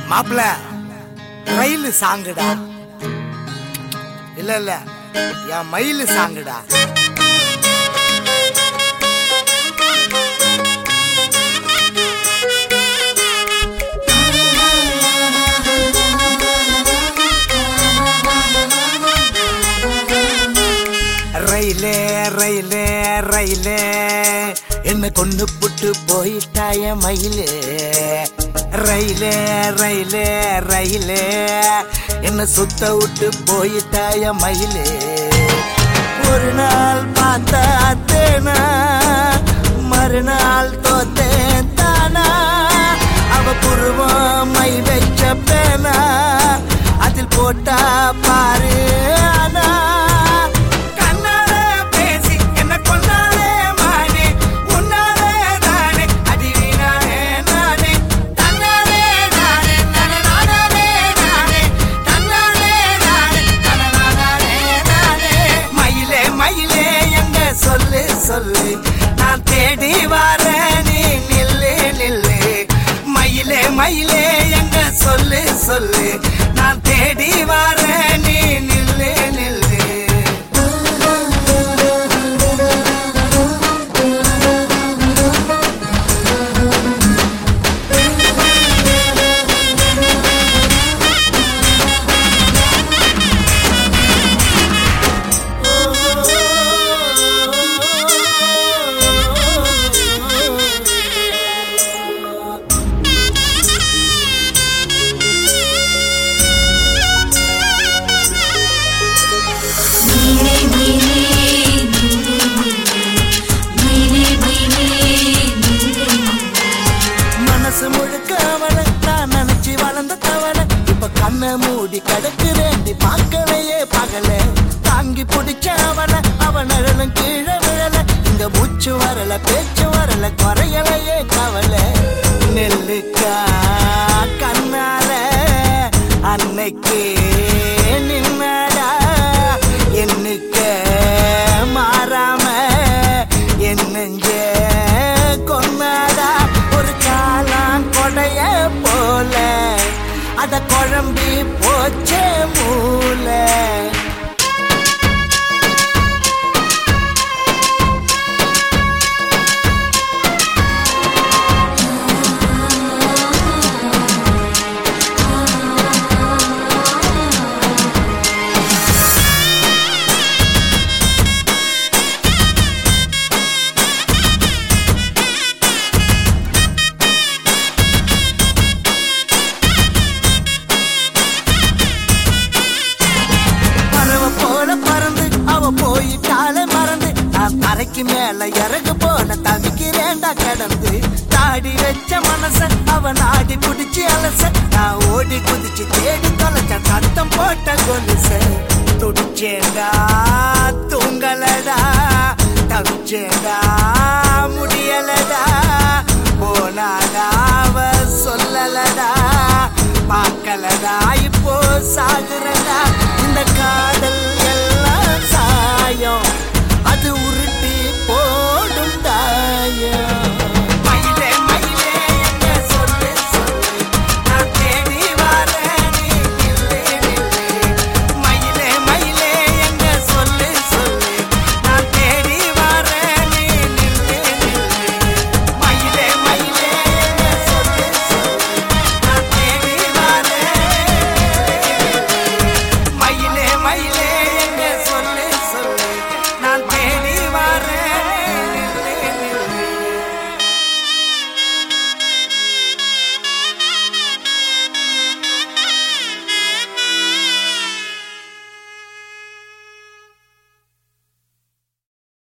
மாப்பிள ரயில் சாங்குடா இல்ல இல்ல என் மயில் சாங்குடா ரயிலே ரயிலே ரயிலே என்ன கொண்டு புட்டு போயிட்டாய மயிலே ரயிலே ரயிலே ரயிலே என்ன சுத்த விட்டு போயிட்டாய மயிலே ஒரு நாள் பார்த்தா தேனா மறுநாள் தோத்தேன் தானா அவ புருவம் மை வச்ச பேனா அதில் போட்டா பாரு ஆனா கண்ணால பேசி என்ன கொண்டாலே மானே உன்னாலே தானே அடிவினானே நானே தன்னாலே நானே தனநானே நானே தன்னாலே நானே தனநானே நானே மயிலே மயிலே எங்க சொல்லு சொல்லு நான் தேடி வரேன் நீ நில்லு நில்லு மயிலே மயிலே எங்க சொல்லு சொல்லு நான் தேடி வரேன் நீ நில்லு நில்லு நீனே நீனே நீனே நீனே மனசு முழுக்க அவளை நான் நினைச்சு வளர்ந்த தவளை இப்ப கண்ணை மூடி கிடக்குறேண்டி பார்க்கலையே பகல தாங்கி பிடிச்ச அவளை அவன் நிழலும் கீழே விழல இங்க மூச்சு வரல பேச்சு வரல குறையலையே கவலை நெல்லுக்கா கண்ணால அன்னைக்கு நின்னடா என்னைக்க மாறாம என்னஞ்ச கொன்னாடா ஒரு காளான் கொடைய போல அத குழம்பி போச்சே மூளை பறவை போல பறந்து அவ போயிட்டாலே மறந்து நான் தரைக்கு மேல இறகு போல தவிக்கிறேன்டா கடந்து தாடி வச்ச மனச அவ நாடி புடிச்சு அலச நான் ஓடி குதிச்சு தேடி தொலைச்ச சத்தம் போட்ட கொலுச துடிச்சேண்டா தூங்கலடா தவிச்சேண்டா முடியலடா போனாடா அவ சொல்லலடா பார்க்கலடா இப்போ சாகுறடா இந்த காதல்